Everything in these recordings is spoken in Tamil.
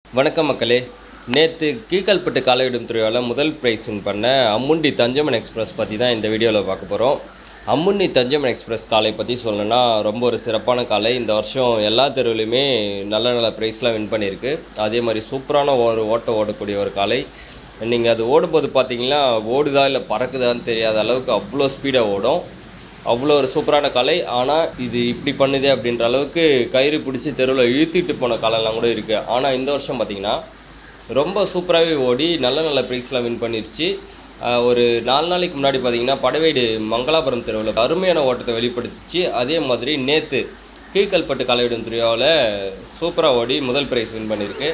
வணக்கம் மக்களே நேற்று கீழ்கல்பட்டு காலையிடும் திருவிழாவில் முதல் ப்ரைஸ் வின் பண்ண அம்முண்டி தஞ்சமன் எக்ஸ்பிரஸ் பற்றி தான் இந்த வீடியோவில் பார்க்க போகிறோம் அம்முண்டி தஞ்சமன் எக்ஸ்பிரஸ் காலை பற்றி சொல்லணும்னா ரொம்ப ஒரு சிறப்பான காலை இந்த வருஷம் எல்லா தெருவுலையுமே நல்ல நல்ல ப்ரைஸ்லாம் வின் பண்ணியிருக்கு அதே மாதிரி சூப்பரான ஒரு ஓட்டம் ஓடக்கூடிய ஒரு காலை நீங்கள் அது ஓடும்போது பார்த்தீங்கன்னா ஓடுதா இல்லை பறக்குதான்னு தெரியாத அளவுக்கு அவ்வளோ ஸ்பீடாக ஓடும் அவ்வளோ ஒரு சூப்பரான கலை ஆனால் இது இப்படி பண்ணுதே அப்படின்ற அளவுக்கு கயிறு பிடிச்சி தெருவில் இழுத்துட்டு போன காலம்லாம் கூட இருக்குது ஆனால் இந்த வருஷம் பார்த்திங்கன்னா ரொம்ப சூப்பராகவே ஓடி நல்ல நல்ல ப்ரைஸ்லாம் வின் பண்ணிருச்சு ஆஹ் ஒரு நாலு நாளைக்கு முன்னாடி பார்த்தீங்கன்னா படவேடு மங்களாபுரம் தெருவில் அருமையான ஓட்டத்தை வெளிப்படுத்திச்சு அதே மாதிரி நேற்று கீழ்கல்பட்டு கலைவிடும் திருவிழாவில் சூப்பராக ஓடி முதல் ப்ரைஸ் வின் பண்ணியிருக்கு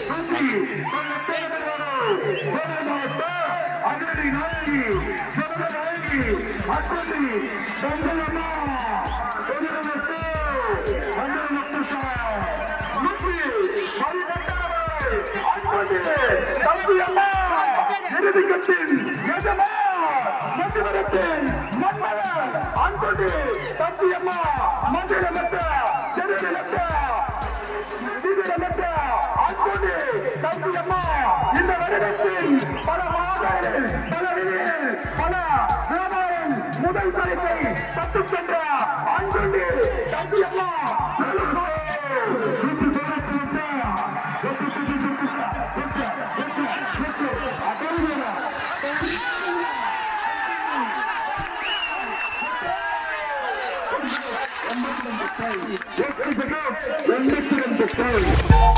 இந்த வருடத்தில் பல மாதங்கள் பல விதிகள் பல வியாபாரம் முதல் பரிசை தட்டு சென்ற அன்புண்டு தஞ்சியம்மா எண்பத்தி ரெண்டு பேர்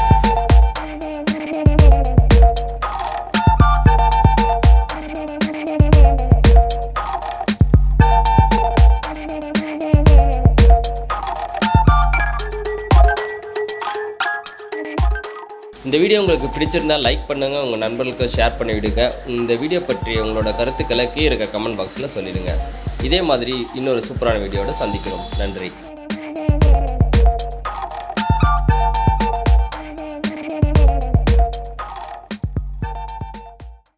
இந்த வீடியோ உங்களுக்கு பிடிச்சிருந்தா லைக் பண்ணுங்கள் உங்கள் நண்பர்களுக்கு ஷேர் பண்ணி விடுங்க இந்த வீடியோ பற்றி உங்களோட கருத்துக்களை கீழே இருக்க கமெண்ட் பாக்ஸில் சொல்லிடுங்க இதே மாதிரி இன்னொரு சூப்பரான வீடியோவோட சந்திக்கிறோம் நன்றி